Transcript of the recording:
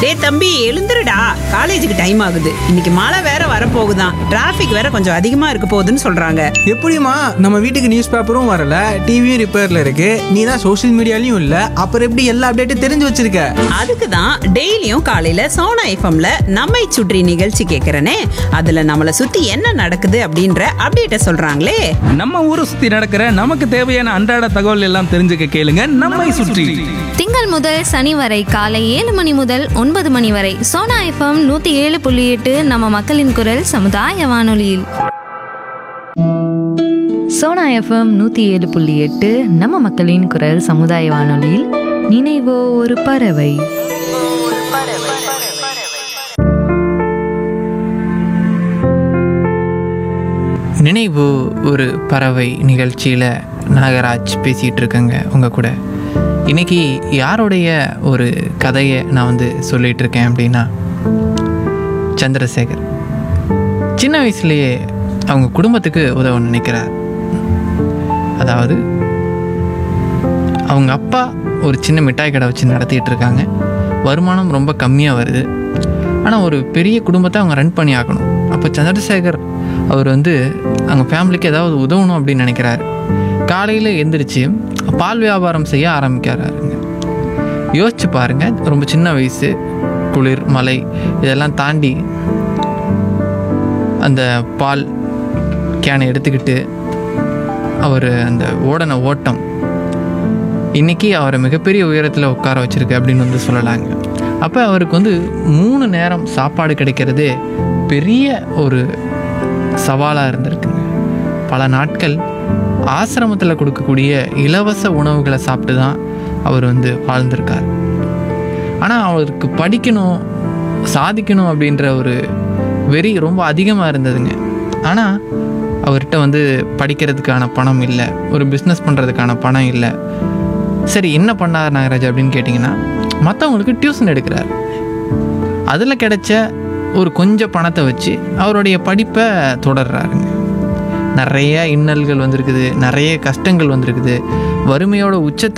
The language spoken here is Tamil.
டேய் தம்பி எழுந்துருடா காலேஜுக்கு டைம் ஆகுது இன்னைக்கு மழை வேற வரப்போகுதான் டிராஃபிக் வேற கொஞ்சம் அதிகமா இருக்க போகுதுன்னு சொல்றாங்க எப்படிம்மா நம்ம வீட்டுக்கு நியூஸ் பேப்பரும் வரல டிவியும் ரிப்பேர்ல இருக்கு நீ தான் சோஷியல் மீடியாலையும் இல்ல அப்புறம் எப்படி எல்லா அப்டேட்டும் தெரிஞ்சு வச்சிருக்க அதுக்கு தான் டெய்லியும் காலையில சோனா எஃப்எம்ல நம்மை சுற்றி நிகழ்ச்சி கேட்கறனே அதுல நம்மள சுத்தி என்ன நடக்குது அப்படின்ற அப்டேட்ட சொல்றாங்களே நம்ம ஊரை சுத்தி நடக்கிற நமக்கு தேவையான அன்றாட தகவல் எல்லாம் தெரிஞ்சுக்க கேளுங்க நம்மை சுற்றி திங்கள் முதல் சனி வரை காலை ஏழு மணி முதல் ஒன்பது மணி வரை சோனா எஃப்எம் நூத்தி ஏழு புள்ளி எட்டு நம்ம மக்களின் குரல் சமுதாய வானொலியில் சோனா எஃப்எம் நூற்றி ஏழு புள்ளி எட்டு நம்ம மக்களின் குரல் சமுதாய வானொலியில் நினைவோ ஒரு பறவை நினைவு ஒரு பறவை நிகழ்ச்சியில் நாகராஜ் பேசிகிட்டு இருக்கேங்க உங்கள் கூட இன்னைக்கு யாருடைய ஒரு கதையை நான் வந்து சொல்லிகிட்டு இருக்கேன் அப்படின்னா சந்திரசேகர் சின்ன வயசுலேயே அவங்க குடும்பத்துக்கு உதவ நினைக்கிறார் அதாவது அவங்க அப்பா ஒரு சின்ன மிட்டாய் கடை வச்சு நடத்திட்டு இருக்காங்க வருமானம் ரொம்ப கம்மியாக வருது ஆனால் ஒரு பெரிய குடும்பத்தை அவங்க ரன் பண்ணி ஆகணும் அப்போ சந்திரசேகர் அவர் வந்து அவங்க ஃபேமிலிக்கு ஏதாவது உதவணும் அப்படின்னு நினைக்கிறாரு காலையில் எந்திரிச்சு பால் வியாபாரம் செய்ய ஆரம்பிக்கிறாருங்க யோசிச்சு பாருங்க ரொம்ப சின்ன வயசு குளிர் மலை இதெல்லாம் தாண்டி அந்த பால் கேனை எடுத்துக்கிட்டு அவர் அந்த ஓடன ஓட்டம் இன்னைக்கு அவரை மிகப்பெரிய உயரத்தில் உட்கார வச்சிருக்கு அப்படின்னு வந்து சொல்லலாங்க அப்போ அவருக்கு வந்து மூணு நேரம் சாப்பாடு கிடைக்கிறதே பெரிய ஒரு சவாலாக இருந்திருக்குங்க பல நாட்கள் ஆசிரமத்தில் கொடுக்கக்கூடிய இலவச உணவுகளை சாப்பிட்டு தான் அவர் வந்து வாழ்ந்திருக்கார் ஆனால் அவருக்கு படிக்கணும் சாதிக்கணும் அப்படின்ற ஒரு வெறி ரொம்ப அதிகமாக இருந்ததுங்க ஆனால் அவர்கிட்ட வந்து படிக்கிறதுக்கான பணம் இல்லை ஒரு பிஸ்னஸ் பண்ணுறதுக்கான பணம் இல்லை சரி என்ன பண்ணார் நாகராஜ் அப்படின்னு கேட்டிங்கன்னா மற்றவங்களுக்கு டியூஷன் எடுக்கிறார் அதில் கிடைச்ச ஒரு கொஞ்சம் பணத்தை வச்சு அவருடைய படிப்பை தொடர்றாருங்க நிறைய இன்னல்கள் வந்திருக்குது நிறைய கஷ்டங்கள் வந்திருக்குது வறுமையோட உச்சத்தை